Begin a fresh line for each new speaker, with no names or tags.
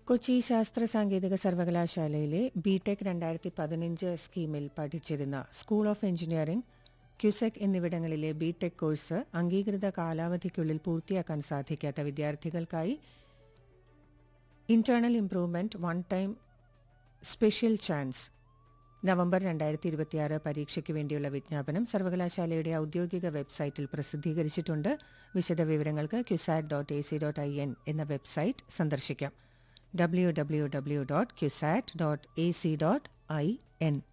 കൊച്ചി ശാസ്ത്ര സാങ്കേതിക സർവകലാശാലയിലെ ബിടെക് രണ്ടായിരത്തി പതിനഞ്ച് സ്കീമിൽ പഠിച്ചിരുന്ന സ്കൂൾ ഓഫ് എഞ്ചിനീയറിംഗ് ക്യുസെക് എന്നിവിടങ്ങളിലെ ബിടെക് കോഴ്സ് അംഗീകൃത കാലാവധിക്കുള്ളിൽ പൂർത്തിയാക്കാൻ സാധിക്കാത്ത വിദ്യാർത്ഥികൾക്കായി internal improvement one time special chance November രണ്ടായിരത്തി ഇരുപത്തിയാറ് പരീക്ഷയ്ക്ക് വേണ്ടിയുള്ള വിജ്ഞാപനം സർവകലാശാലയുടെ ഔദ്യോഗിക വെബ്സൈറ്റിൽ പ്രസിദ്ധീകരിച്ചിട്ടുണ്ട് വിശദവിവരങ്ങൾക്ക് CUSAT dot A C dot I N എന്ന വെബ്സൈറ്റ് സന്ദർശിക്കാം W W W dot CUSAT dot A C dot I N